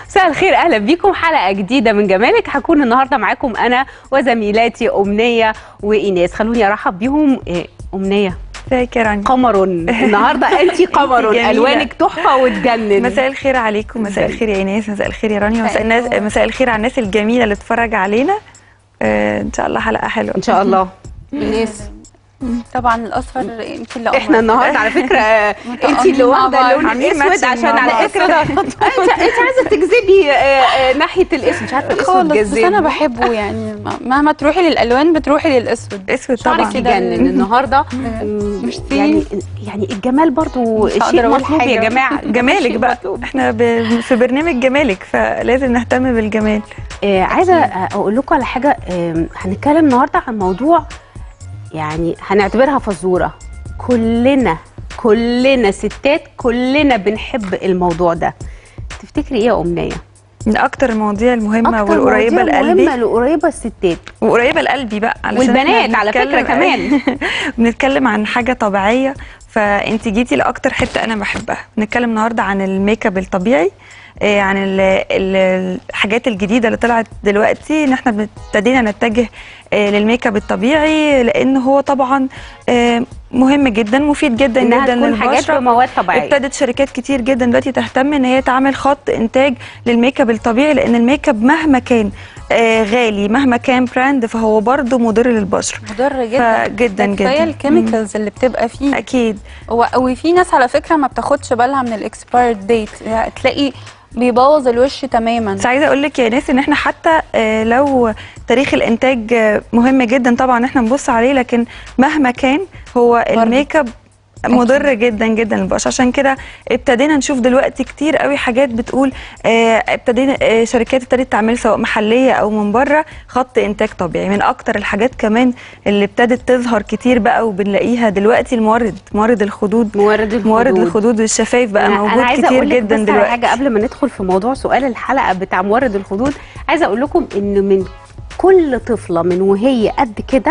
مساء الخير اهلا بيكم حلقه جديده من جمالك هكون النهارده معاكم انا وزميلاتي امنيه وايناس خلوني ارحب بيهم إيه، امنيه ازيك يا رانيا قمر النهارده انت قمر جميلة. الوانك تحفه وتجنن مساء الخير عليكم مساء الخير يا ايناس مساء الخير يا رانيا مساء مساء الناس النور. مساء الخير على الناس الجميله اللي اتفرج علينا آه ان شاء الله حلقه حلوه ان شاء الله ايناس طبعا الاصفر انت اللي احنا النهارده على فكره انت اللي مع واخده بعض. اللون عاملين الاسود matching عشان مع على بعض. فكره انت انت عايزه تجذبي آه، آه، ناحيه الاسود مش عارفه الاسود خالص بس جذاب انا بحبه يعني مهما تروحي للالوان بتروحي للاسود اسود شعرك طبعا كده يجنن النهارده ميرسي. يعني يعني الجمال برضو مش هقدر شيء أقول مطلوب يا حاجة. جماعه جمالك شيء بقى مطلوب. احنا ب... في برنامج جمالك فلازم نهتم بالجمال آه عايزه اقول لكم على حاجه آه هنتكلم النهارده عن موضوع يعني هنعتبرها فزوره كلنا كلنا ستات كلنا بنحب الموضوع ده تفتكري ايه يا امنيه من اكتر المواضيع المهمه اكتر والقريبه مواضيع لقلبي مهمه لقريبه الستات وقريبه لقلبي بقى علشان والبنات إحنا على فكرة بنتكلم- كمان. بنتكلم عن حاجه طبيعيه فانت جيتي لاكتر حته انا بحبها بنتكلم النهارده عن الميك اب الطبيعي آه، عن ال- ال- الحاجات الجديده اللي طلعت دلوقتي ان احنا ابتدينا نتجه آه، للميك اب الطبيعي لان هو طبعا آه، مهم جدا مفيد جدا انها جدا تكون حاجات للبشره بمواد طبيعيه ابتدت شركات كتير جدا دلوقتي تهتم ان هي تعمل خط انتاج للميك اب الطبيعي لان الميك اب مهما كان آه غالي مهما كان براند فهو برضه مضر للبشره مضر جدا فجدا ده جدا كفايه الكيميكالز اللي بتبقى فيه اكيد هو وفي ناس على فكره ما بتاخدش بالها من الاكسبايرد ديت يعني تلاقي بيبوظ الوش تماما بس عايزه اقول لك يا ناس ان احنا حتى آه لو تاريخ الانتاج آه مهم جدا طبعا احنا نبص عليه لكن مهما كان هو الميك اب مضر جدا جدا للبشره عشان كده ابتدينا نشوف دلوقتي كتير قوي حاجات بتقول آه، ابتدينا آه، شركات ابتدت تعمل سواء محليه او من بره خط انتاج طبيعي من اكتر الحاجات كمان اللي ابتدت تظهر كتير بقى وبنلاقيها دلوقتي المورد مورد الخدود موارد الخدود مورد الخدود والشفايف بقى أنا- موجود أنا عايزة كتير أقول لك جدا بس على دلوقتي حاجه قبل ما ندخل في موضوع سؤال الحلقه بتاع مورد الخدود عايزه اقول لكم ان من كل طفله من وهي قد كده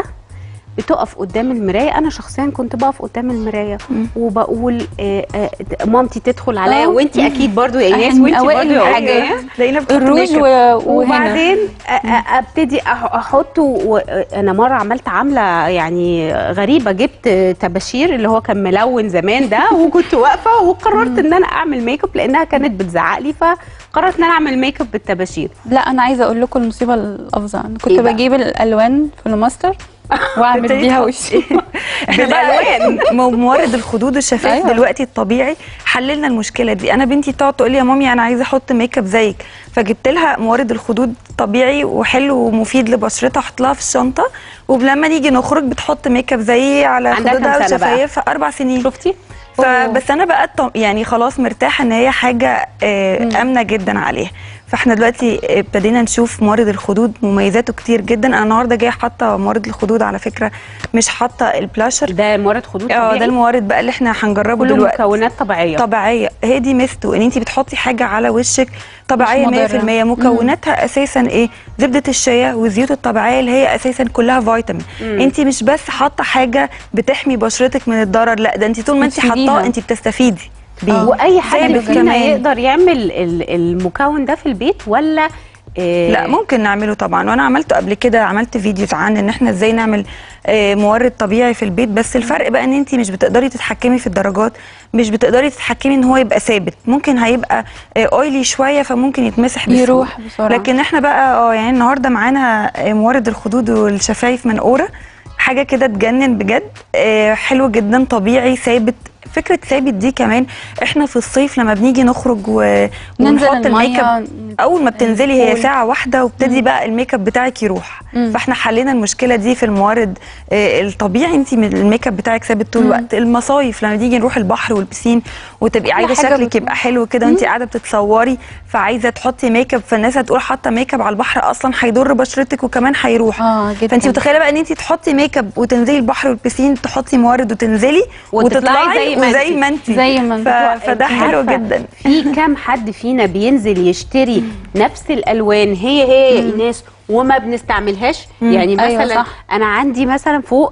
بتقف قدام المرايه انا شخصيا كنت بقف قدام المرايه وبقول آه آه مامتي تدخل عليا آه. وانتي اكيد برضو يا ايناس إحنا وانتي أوائل برضو يا الحاجات. أمنية. تلاقينا بتحط الروج ميك اب. و... وهنا وبعدين أ- أ- ابتدي أح- احطه و- انا مره عملت عامله يعني غريبه جبت تباشير اللي هو كان ملون زمان ده وكنت واقفه وقررت ان انا اعمل ميك اب لانها كانت بتزعق لي فقررت ان انا اعمل ميك اب بالتباشير لا انا عايزه اقول لكم المصيبه الافظع انا كنت إيه بقى؟ بجيب الالوان في الماستر واعمل ابتديت بيها تحط- وشي احنا بالالوان مورد الخدود الشفاف أيوة. أيوة. دلوقتي الطبيعي حللنا المشكله دي انا بنتي تقعد تقول لي يا مامي انا عايزه احط ميك اب زيك فجبت لها مورد الخدود طبيعي وحلو ومفيد لبشرتها احط لها في الشنطه ولما نيجي نخرج بتحط ميك اب زيي على عندها كام خدودها سنة بقى؟ وشفايفها اربع سنين شفتي فبس انا بقى طم- يعني خلاص مرتاحه ان هي حاجه آه، امنه جدا عليها فاحنا دلوقتي ابتدينا نشوف مورد الخدود مميزاته كتير جدا انا النهارده جايه حاطه مورد الخدود على فكره مش حاطه البلاشر ده مورد خدود اه طبيعي ده الموارد بقى اللي احنا هنجربه كله دلوقتي مكونات طبيعيه طبيعيه هي دي ميزته ان انت بتحطي حاجه على وشك طبيعيه مش 100% مضرة. مكوناتها اساسا ايه زبده الشيا والزيوت الطبيعيه اللي هي اساسا كلها فيتامين انت مش بس حاطه حاجه بتحمي بشرتك من الضرر لا ده انت طول ما انت بتفيديها. حاطاه انت بتستفيدي بيه واي حد ثابت فينا كمان. يقدر يعمل ال- المكون ده في البيت ولا آه، لا ممكن نعمله طبعا وانا عملته قبل كده عملت فيديوز عن ان احنا ازاي نعمل آه، مورد طبيعي في البيت بس الفرق بقى ان انت مش بتقدري تتحكمي في الدرجات مش بتقدري تتحكمي ان هو يبقى ثابت ممكن هيبقى اويلي شويه فممكن يتمسح بسهوله يروح بسرعة. لكن احنا بقى اه يعني النهارده معانا آه، مورد الخدود والشفايف من اورا حاجه كده تجنن بجد آه، حلو جدا طبيعي ثابت فكره ثابت دي كمان احنا في الصيف لما بنيجي نخرج و... ننزل ونحط الميك اب الميه اول ما بتنزلي هي البول. ساعه واحده وابتدي بقى الميك اب بتاعك يروح مم. فاحنا حلينا المشكله دي في الموارد آه، الطبيعي انت من الميك اب بتاعك ثابت طول الوقت المصايف لما نيجي نروح البحر والبسين وتبقي عايزه حاجة شكلك بت- يبقى حلو كده وانت قاعده بتتصوري فعايزه تحطي ميك اب فالناس هتقول حاطه ميك اب على البحر اصلا هيضر بشرتك وكمان هيروح اه جدا فانت متخيله بقى ان انت تحطي ميك اب وتنزلي البحر والبسين تحطي موارد وتنزلي وتطلعي زي ما وزي انتي. ما انت زي ما انت. فده حلو عارفة جدا في كام حد فينا بينزل يشتري نفس الالوان هي هي يا ايناس وما بنستعملهاش يعني أيوة مثلا صح. انا عندي مثلا فوق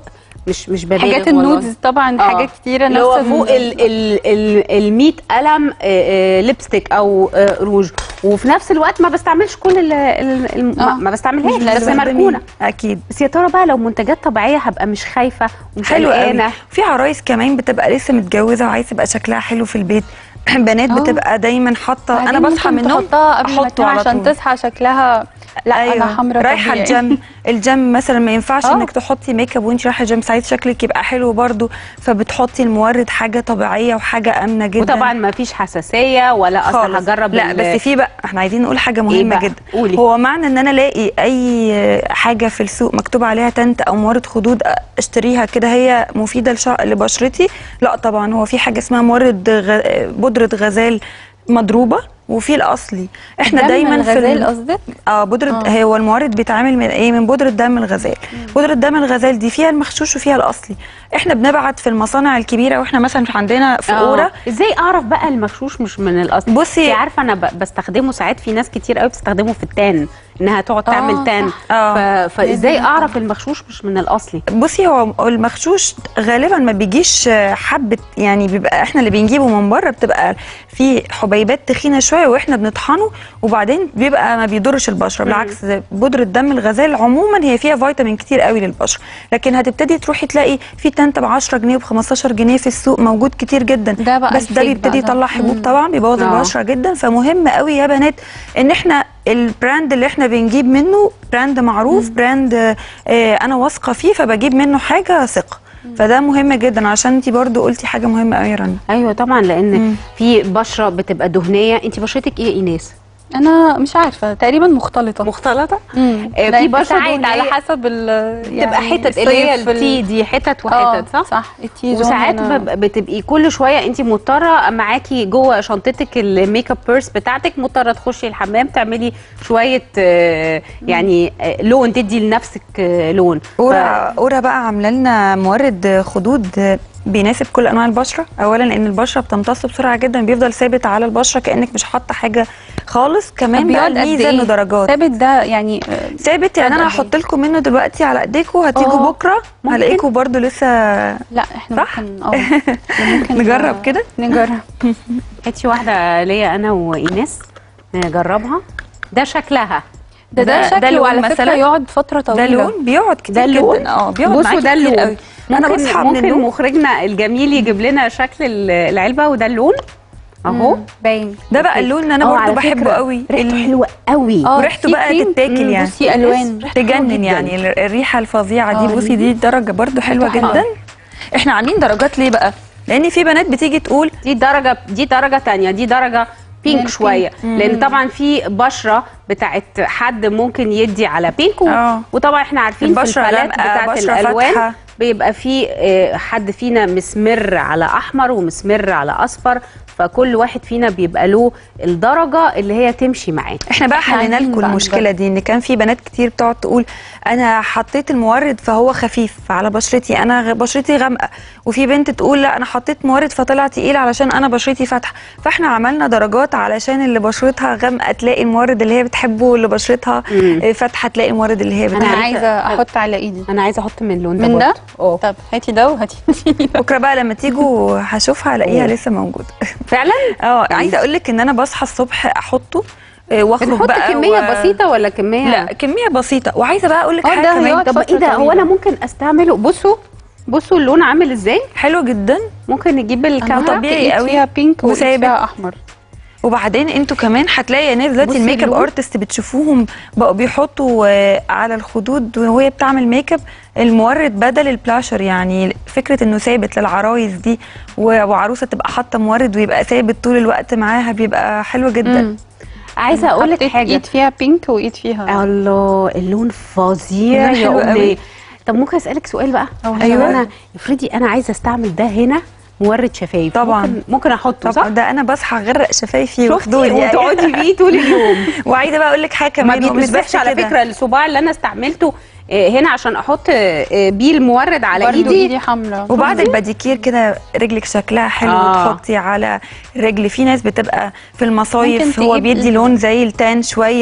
مش مش ببالغ حاجات والله. النودز طبعا آه. حاجات كتيره اللي هو نفس فوق ال ال ال ال 100 قلم آه، آه، ليبستيك او آه، روج وفي نفس الوقت ما بستعملش كل ال ال ال ما- آه. ما بستعملهاش مش بس لازم. مركونه اكيد بس يا ترى بقى لو منتجات طبيعيه هبقى مش خايفه ومش حلو قوي قلقانه في عرايس كمان بتبقى لسه متجوزه وعايزه يبقى شكلها حلو في البيت بنات آه. بتبقى دايما حاطه انا بعدين بصحى ممكن من النوم تحطها قبل ما احطه تنام على عشان طول تصحى شكلها لا انا حمرا رايحه طبيعي. الجيم الجيم مثلا ما ينفعش آه. انك تحطي ميك اب وانت رايحه الجيم ساعات شكلك يبقى حلو برضو فبتحطي المورد حاجه طبيعيه وحاجه امنه جدا وطبعا ما فيش حساسيه ولا اصلا خالص. هجرب لا ال- بس في بقى احنا عايزين نقول حاجه مهمه بقى؟ جدا قولي. هو معنى ان انا الاقي اي حاجه في السوق مكتوب عليها تنت او مورد خدود اشتريها كده هي مفيده لشع... لبشرتي لا طبعا هو في حاجه اسمها مورد غ... بودره غزال مضروبه وفي الاصلي احنا دم دايما في الغزال ال- قصدك اه بودرة آه. آه. هو المورد بيتعمل من ايه من بودرة دم الغزال بودرة دم الغزال دي فيها المغشوش وفيها الاصلي احنا بنبعت في المصانع الكبيره واحنا مثلا عندنا في آه. اورا ازاي اعرف بقى المغشوش مش من الاصل بصي- انت عارفه انا ب- بستخدمه ساعات في ناس كتير قوي بتستخدمه في التان انها تقعد آه، تعمل تان صح. آه. ف... فازاي اعرف المغشوش مش من الاصلي بصي هو المغشوش غالبا ما بيجيش حبه يعني بيبقى احنا اللي بنجيبه من بره بتبقى في حبيبات تخينه شويه واحنا بنطحنه وبعدين بيبقى ما بيضرش البشره بالعكس بودره دم الغزال عموما هي فيها فيتامين كتير قوي للبشره لكن هتبتدي تروحي تلاقي في تنت ب 10 جنيه وب 15 جنيه في السوق موجود كتير جدا ده بقى بس ده الفيك بيبتدي بقى ده. يطلع حبوب مم. طبعا بيبوظ آه. البشره جدا فمهم قوي يا بنات ان احنا البراند اللي احنا بنجيب منه براند معروف براند آه انا واثقه فيه فبجيب منه حاجه ثقه فده مهم جدا عشان انت برضو قلتي حاجه مهمه قوي يا رنا ايوه طبعا لان مم. في بشره بتبقى دهنيه انت بشرتك ايه يا ايناس انا مش عارفه تقريبا مختلطه مختلطه مم. آه، لا، في بشرة بتساعد على دهنية حسب ال تبقى حتت اللي هي التي دي حتت وحتت صح؟ صح التي زون وساعات هنا. بب- بتبقي كل شويه انت مضطره معاكي جوه شنطتك الميك اب بيرس بتاعتك مضطره تخشي الحمام تعملي شويه آه، يعني آه، لون تدي لنفسك آه، لون اورا اورا بقى عامله لنا مورد خدود بيناسب كل انواع البشره اولا لان البشره بتمتص بسرعه جدا بيفضل ثابت على البشره كانك مش حاطه حاجه خالص كمان بقى بيقعد قد الميزه ايه؟ انه درجات ثابت ده يعني آه، ثابت يعني انا قد إيه؟ هحط لكم منه دلوقتي على ايديكم هتيجوا آه، بكره ممكن. هلاقيكم برضو لسه لا احنا صح؟ ممكن اه ممكن نجرب كده؟ نجرب هاتي واحده ليا انا وايناس نجربها ده شكلها ده ده, ده- ده شكله لون على فكره مثلاً؟ يقعد فتره ده طويله لون بيقعد كتير ده اللون جدا اه بيقعد بصوا معاكي ده كتير اللون قوي انا ممكن بصحى من ممكن النوم مخرجنا الجميل يجيب لنا شكل ال- العلبه وده اللون اهو مم، باين ده بقى اللون اللي انا آه، برضو على بحبه فكرة قوي ريحته ال- حلوه قوي اه وريحته في بقى كريم، تتاكل مم، يعني بصي الوان ريحته حلوة تجنن جداً. يعني ال- الريحه الفظيعه دي آه. بصي دي درجه برضو حلوه ريحته جدا حلوة. احنا عاملين درجات ليه بقى لان في بنات بتيجي تقول دي درجه دي درجه تانية دي درجه بينك بينك. شويه لان طبعا في بشره بتاعت حد ممكن يدي على بينك و... آه. وطبعا احنا عارفين في البشرة الباليت غامقة، بتاعت بشرة الالوان فاتحة. بيبقى في آه، حد فينا مسمر على احمر ومسمر على اصفر فكل واحد فينا بيبقى له الدرجه اللي هي تمشي معاه احنا بقى إحنا حلينا عايزين لكم بقى المشكله نجرب. دي ان كان في بنات كتير بتقعد تقول انا حطيت المورد فهو خفيف على بشرتي انا غ- بشرتي غامقه وفي بنت تقول لا انا حطيت مورد فطلع تقيل علشان انا بشرتي فاتحه فاحنا عملنا درجات علشان اللي بشرتها غامقه تلاقي المورد اللي هي بتحبه واللي بشرتها مم. آه، فاتحه تلاقي المورد اللي هي انا بتحبه عايزه احط على ايدي انا عايزه احط من اللون ده من ده برضه. اه طب هاتي ده وهاتي ده. بكره بقى لما تيجوا هشوفها الاقيها أوه. لسه موجوده فعلا اه عايزه اقول لك ان انا بصحى الصبح احطه آه، واخرج بنحط بقى كميه و- بسيطه ولا كميه لا كميه بسيطه وعايزه بقى اقول لك اه حاجه ده كمان هيقعد طب فترة ايه ده هو طويلة. انا ممكن استعمله بصوا بصوا اللون عامل ازاي حلو جدا ممكن نجيب انا الكاميرا طبيعي طبيعي قوي فيها بينك وثابت. وفيها احمر وبعدين انتوا كمان هتلاقي يا ناس دلوقتي بصي الميك اب اللون. ارتست بتشوفوهم بقوا بيحطوا آه، على الخدود وهي بتعمل ميك اب المورد بدل البلاشر يعني فكره انه ثابت للعرايس دي و- وعروسه تبقى حاطه مورد ويبقى ثابت طول الوقت معاها بيبقى حلو جدا مم. عايزه اقول لك حطيت حاجه ايد فيها بينك وايد فيها الله اللون فظيع اللون يا حلو قوي. أمنية. طب ممكن اسالك سؤال بقى أه، أيوة. انا افرضي انا عايزه استعمل ده هنا مورد شفايف طبعاً. ممكن, ممكن احطه صح طب ده انا بصحى اغرق شفايفي شفتي وخدودي وتقعدي بيه طول اليوم وعايزه بقى اقول لك حاجه ما كمان ومش بيتمسحش بس على كده. فكره الصباع اللي انا استعملته آه، هنا عشان احط آه، بيه المورد على برضو ايدي ايدي حمراء وبعد الباديكير كده رجلك شكلها حلو آه. تحطي على الرجل في ناس بتبقى في المصايف ممكن هو تجيب بيدي ال- لون زي التان شويه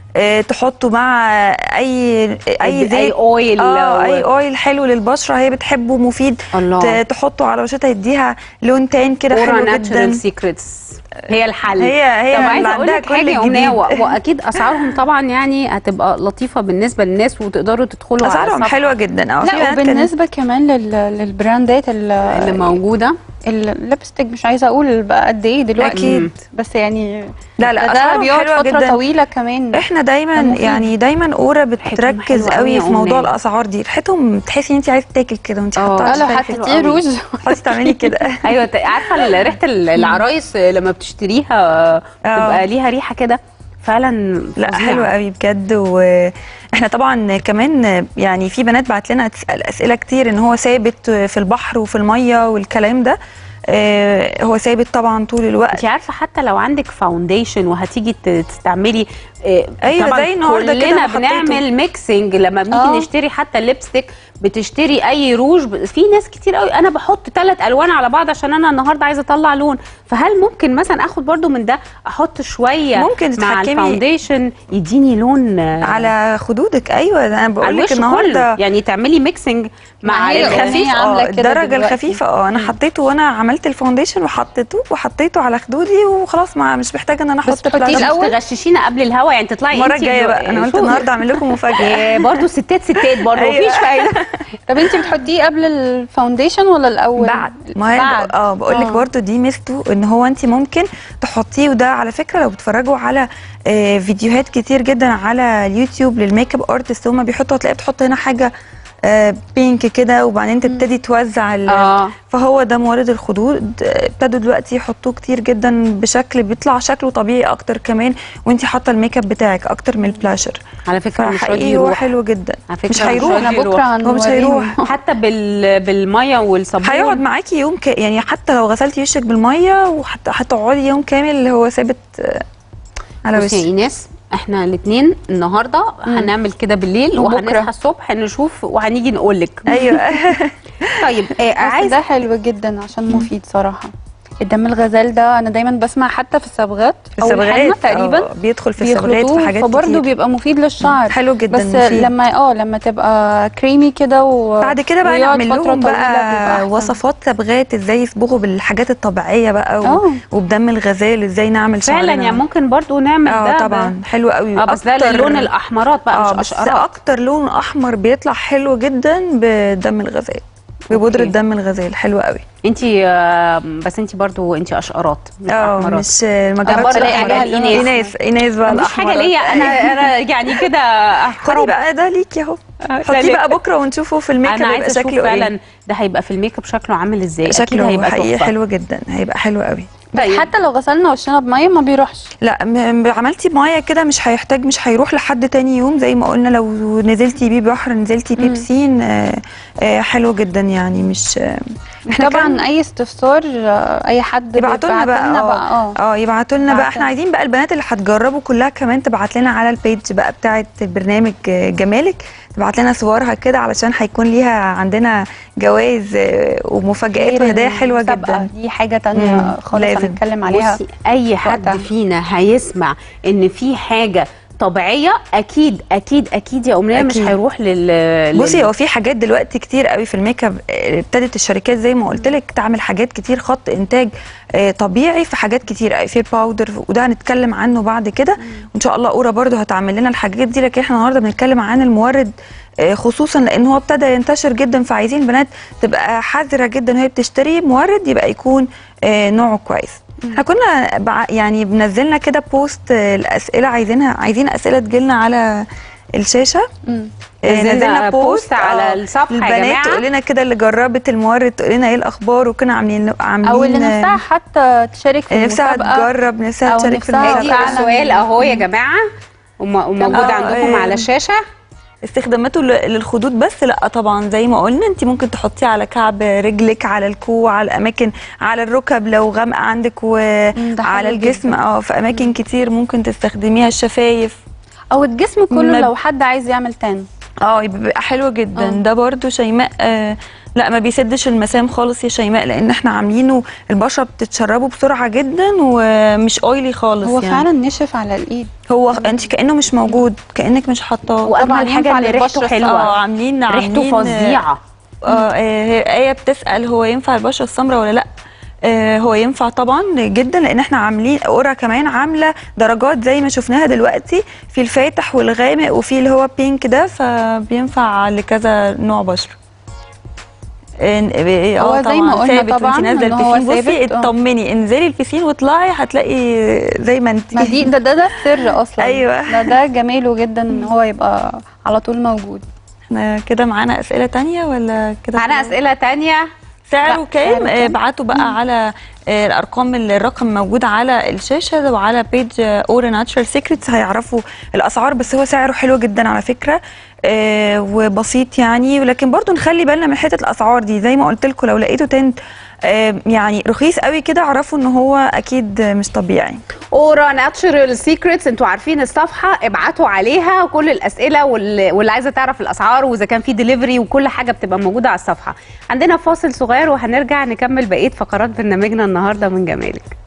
آه، تحطه مع اي اي أي زيت أويل اه و- اي اويل حلو للبشره هي بتحبه مفيد الله. ت- تحطه على بشرتها يديها لون تاني كده اورا حلو ناتشورال جدا سيكريتس هي الحل هي- هي طب اللي عايزه اقول عندها لك كل حاجه يا أمنية، الجديد. و- واكيد اسعارهم طبعا يعني هتبقى لطيفه بالنسبه للناس وتقدروا تدخلوا على اسعارهم الصفحة حلوه جدا اه في لا بنات كانت- وبالنسبه كمان لل... للبراندات ال- اللي موجوده الليبستيك مش عايزه اقول بقى قد ايه دلوقتي أكيد. بس يعني لا لا ده اسعارهم بيقعد حلوه فتره جدا طويله كمان احنا دايما مفيد. يعني دايما اورا بتركز حلوة أوي قوي يا في موضوع أمنية. الاسعار دي ريحتهم تحسي ان انت عايزه تاكل كده وانت اه. حاطه اه على لو الشفايف. حلو حطيتيه قوي. روج عايزه تعملي كده ايوه ت- عارفه ال- ريحه ال- العرايس لما بتشتريها بتبقى ليها ريحه كده فعلا لا فظيعة. حلوه قوي بجد واحنا طبعا كمان يعني في بنات بعت لنا تسال اسئله كتير ان هو ثابت في البحر وفي الميه والكلام ده آه، هو ثابت طبعا طول الوقت انت عارفه حتى لو عندك فاونديشن وهتيجي ت- تستعملي آه، أيوة، طبعاً زي النهاردة كده كلنا أنا حطيته. بنعمل ميكسنج لما بنيجي اه. نشتري حتى الليبستيك بتشتري اي روج ب- في ناس كتير قوي انا بحط ثلاث الوان على بعض عشان انا النهارده عايزه اطلع لون فهل ممكن مثلا اخد برضو من ده احط شويه ممكن مع تتحكمي- الفاونديشن يديني لون آه، على خدودك ايوه ده انا على بقول الوش لك كله النهارده يعني تعملي ميكسنج مع ما هي ال- الخفيف الخفيف عاملة اه كده الدرجه دلوقتي. الخفيفه اه انا حطيته وانا عملت الفاونديشن وحطيته وحطيته على خدودي وخلاص ما مش محتاجه ان انا بس احط تحطيه بلاش. الأول؟ تغششينا قبل الهوا يعني تطلعي المره انتي الجايه جو- بقى انا قلت شو- النهارده اعمل لكم مفاجاه آه، برضو ستات ستات برضو أيوة. مفيش فايده طب انت بتحطيه قبل الفاونديشن ولا الاول بعد ما هي بعد. اه بقول لك آه. برضو دي ميزته ان هو انت ممكن تحطيه وده على فكره لو بتتفرجوا على آه فيديوهات كتير جدا على اليوتيوب للميك اب ارتست هما بيحطوا هتلاقي بتحط هنا حاجه آه بينك كده وبعدين تبتدي توزع ال- اه فهو ده مورد الخدود آه، ابتدوا دلوقتي يحطوه كتير جدا بشكل بيطلع شكله طبيعي اكتر كمان وانت حاطه الميك اب بتاعك اكتر من البلاشر على فكره مش راضي فحقيقي هو يروح حلو جدا على فكرة مش مش هيروح راضي انا يروح. بكره هو مش هنوريهم. هيروح. حتى بال بالميه والصابون هيقعد معاكي يوم ك... يعني حتى لو غسلتي وشك بالميه وحتى هتقعدي يوم كامل هو ثابت آه، على بصي يا وشك ايناس احنا الاثنين النهارده هنعمل كده بالليل وبكرة. وهنصحى الصبح نشوف وهنيجي نقول لك ايوه طيب آه بس عايزه ده حلو جدا عشان مفيد صراحه الدم الغزال ده انا دايما بسمع حتى في الصبغات في او الحنة الصبغات تقريبا آه، بيدخل في الصبغات بيخلطوه في حاجات فبرضه كتير بيبقى مفيد للشعر حلو جدا بس مفيد. لما اه لما تبقى كريمي كده و بعد كده بقى ويقعد نعمل فترة لهم طويلة بيبقى بقى أحسن. وصفات صبغات ازاي يصبغوا بالحاجات الطبيعيه بقى و... اه. وبدم الغزال ازاي نعمل فعلا شعرنا يعني ممكن برضو نعمل اه ده طبعا حلو قوي اه بس ده أكتر- اللون الاحمرات بقى اه مش بس اشقرات اكتر لون احمر بيطلع حلو جدا بدم الغزال ببودره أوكي. دم الغزال حلو قوي انت بس انت برضو انت اشقرات مش اه احمرات مش ما برضه جربتش الاقي الأحمر. حاجة ايناس إيناس. ايناس بقى مفيش حاجه الأحمرات. ليا انا انا يعني كده خدي حرام. بقى ده ليكي اهو لا، حطيه لا. بقى بكره ونشوفه في الميك اب انا هيبقى عايزه اشوف شكله فعلا ايه ده هيبقى في الميك اب شكله عامل ازاي اكيد شكله هيبقى حقيقي تحفه حلو جدا هيبقى حلو قوي بس حتى لو غسلنا وشنا بميه ما بيروحش لا م- عملتي ميه كده مش هيحتاج مش هيروح لحد تاني يوم زي ما قلنا لو نزلتي بيه بحر نزلتي بيه مم. بسين آه، آه، حلو جدا يعني مش آه، احنا طبعا كان- اي استفسار آه، اي حد يبعتوا لنا بقى بيبعت لنا اه اه اه يبعتوا لنا بقى بعتها. احنا عايزين بقى البنات اللي هتجربوا كلها كمان تبعت لنا على البيج بقى بتاعه البرنامج آه، جمالك تبعت لنا صورها كده علشان هيكون ليها عندنا جوائز آه، ومفاجآت غير وهدايا حلوه المسابقة جدا دي حاجه تانية مم، خالص لازم. هنتكلم عليها بصي اي حد وقتها. فينا هيسمع ان في حاجه طبيعيه اكيد اكيد اكيد يا امنيه مش أكيد. هيروح لل بصي لل- هو في حاجات دلوقتي كتير قوي في الميك اب آه، ابتدت الشركات زي ما قلت لك تعمل حاجات كتير خط انتاج آه، طبيعي في حاجات كتير قوي في باودر وده هنتكلم عنه بعد كده وان شاء الله اورا برضو هتعمل لنا الحاجات دي لكن احنا النهارده بنتكلم عن المورد آه، خصوصا لان هو ابتدى ينتشر جدا فعايزين البنات تبقى حذره جدا وهي بتشتري مورد يبقى يكون آه، نوعه كويس احنا كنا بع- يعني بنزلنا كده بوست آه، الاسئله عايزينها عايزين اسئله تجيلنا على الشاشه مم. آه، نزلنا نزلنا بوست بوست على آه، الصفحة يا البنات جماعة. تقول لنا كده اللي جربت المورد تقول لنا ايه الاخبار وكنا عاملين عاملين او اللي نفسها حتى تشارك في آه، نفسها المسابقه تجرب نفسها أو تشارك في نفسها ادي المسابقه فعلاً. السؤال اهو يا جماعه وم- وموجود آه، عندكم آه. على الشاشه استخداماته ل- للخدود بس لا طبعا زي ما قلنا انت ممكن تحطيه على كعب رجلك على الكوع على الاماكن على الركب لو غامقه عندك مم، ده وعلى حلو الجسم اه في اماكن كتير ممكن تستخدميها الشفايف او الجسم كله ما- لو حد عايز يعمل تان اه يبقى حلو جدا آه. ده برضو شيماء آه لا ما بيسدش المسام خالص يا شيماء لان احنا عاملينه البشره بتتشربه بسرعه جدا ومش اويلي خالص هو يعني. فعلا نشف على الايد هو انت كانه مش موجود كانك مش حاطاه واجمل حاجه ينفع ان ريحته للبشرة حلوه اه عاملين ريحته عاملين فظيعه اه آه، هي ايه بتسال هو ينفع البشره السمراء ولا لا آه هو ينفع طبعا جدا لان احنا عاملين اورا كمان عامله درجات زي ما شفناها دلوقتي في الفاتح والغامق وفي اللي هو بينك ده فبينفع لكذا نوع بشره إن- اه هو زي طبعا ما قلنا ثابت طبعاً وانت نازله إن هو البسين بصي ثابت، اه. اطمني انزلي البسين واطلعي هتلاقي زي ما انت ما دي ده ده, ده السر اصلا أيوة. ده ده جماله جدا ان هو يبقى على طول موجود احنا كده معانا اسئله تانية ولا كده معانا خلاص؟ اسئله تانية سعره لا، كام سعره آه، كام؟ ابعتوا بقى على آه، الارقام الرقم موجود على الشاشه وعلى بيج اورا ناتشرال سيكريتس هيعرفوا الاسعار بس هو سعره حلو جدا على فكره آه، وبسيط يعني ولكن برضو نخلي بالنا من حته الاسعار دي زي ما قلت لكم لو لقيتوا تنت آه، يعني رخيص قوي كده اعرفوا ان هو اكيد مش طبيعي اورا ناتشرال سيكريتس انتوا عارفين الصفحه ابعتوا عليها كل الاسئله واللي, واللي عايزه تعرف الاسعار واذا كان في ديليفري وكل حاجه بتبقى موجوده على الصفحه عندنا فاصل صغير وهنرجع نكمل بقيه فقرات برنامجنا النهارده من جمالك